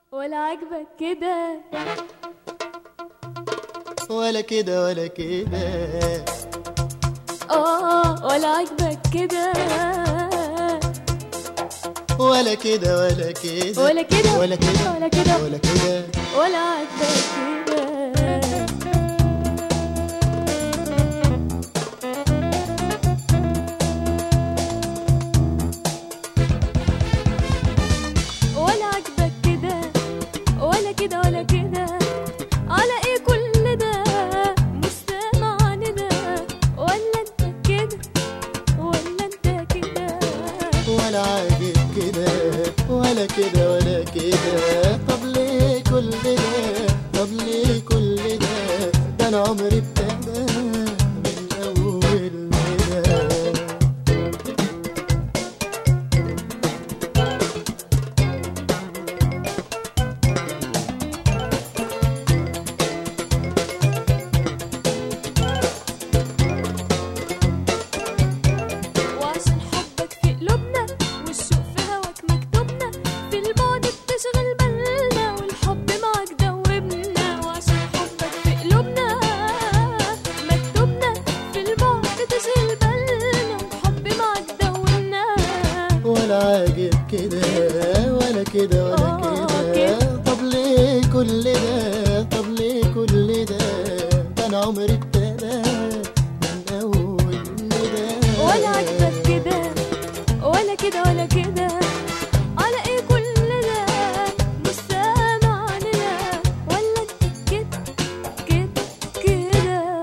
ولا عاجبك كده ولا كده ولا كده اه ولا عاجبك كده ولا كده ولا كده ولا كده ولا كده ولا كده ولا كده ولا عاجبك كده ولا عاجبك كده ولا كده ولا كده على ايه كل ده مش سامع ندى ولا انت كده ولا انت كده ولا عاجب كده ولا كده ولا كده طب ليه كل ده طب ليه كل ده ده انا عمري ابتدى من اول ندى وعشان حبك في قلوبنا والشوق في هواك مكتوبنا في البعد بتشغل بالنا والحب معاك دوبنا وعشان حبك في قلوبنا مكتوبنا في البعد بتشغل بالنا والحب معاك دوبنا ولا عاجب كده ولا كده ولا آه، كده طب ليه كل ده طب ليه كل ده ده انا عمري ابتدى من اول ندى ولا عاجبك كده ولا كده ولا كده على ايه كل ده مش سامع ندى ولا انت كده كده كده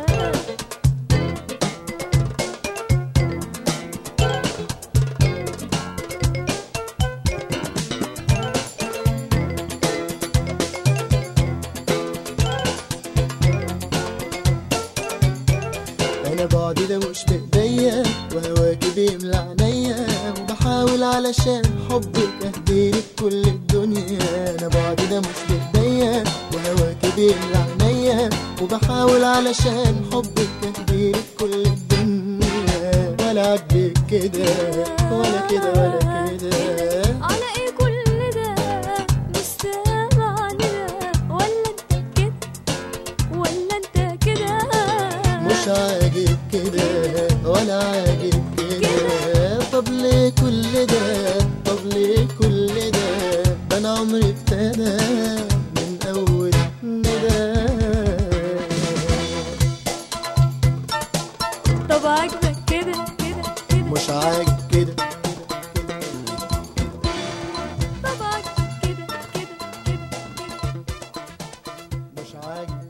انا بعدي ده مش بايديا وهواك بيملى عينيا وبحاول علشان حبك اهديلك كل الدنيا انا بعدي ده مش بايديا وهواك بيملى عينيا وبحاول علشان حبك اهديلك كل الدنيا ولا عاجبك كده ولا كده ولا كده على ايه كل ده مش سامع ندى ولا انت كده ولا انت كده مش عاجب كده ولا عاجب كده طب ليه كل ده طب ليه كل ده ده انا عمري ابتدى من اول ندى طب عاجبك كده كده كده مش عاجب كده طب عاجبك كده كده كده كده مش عاجب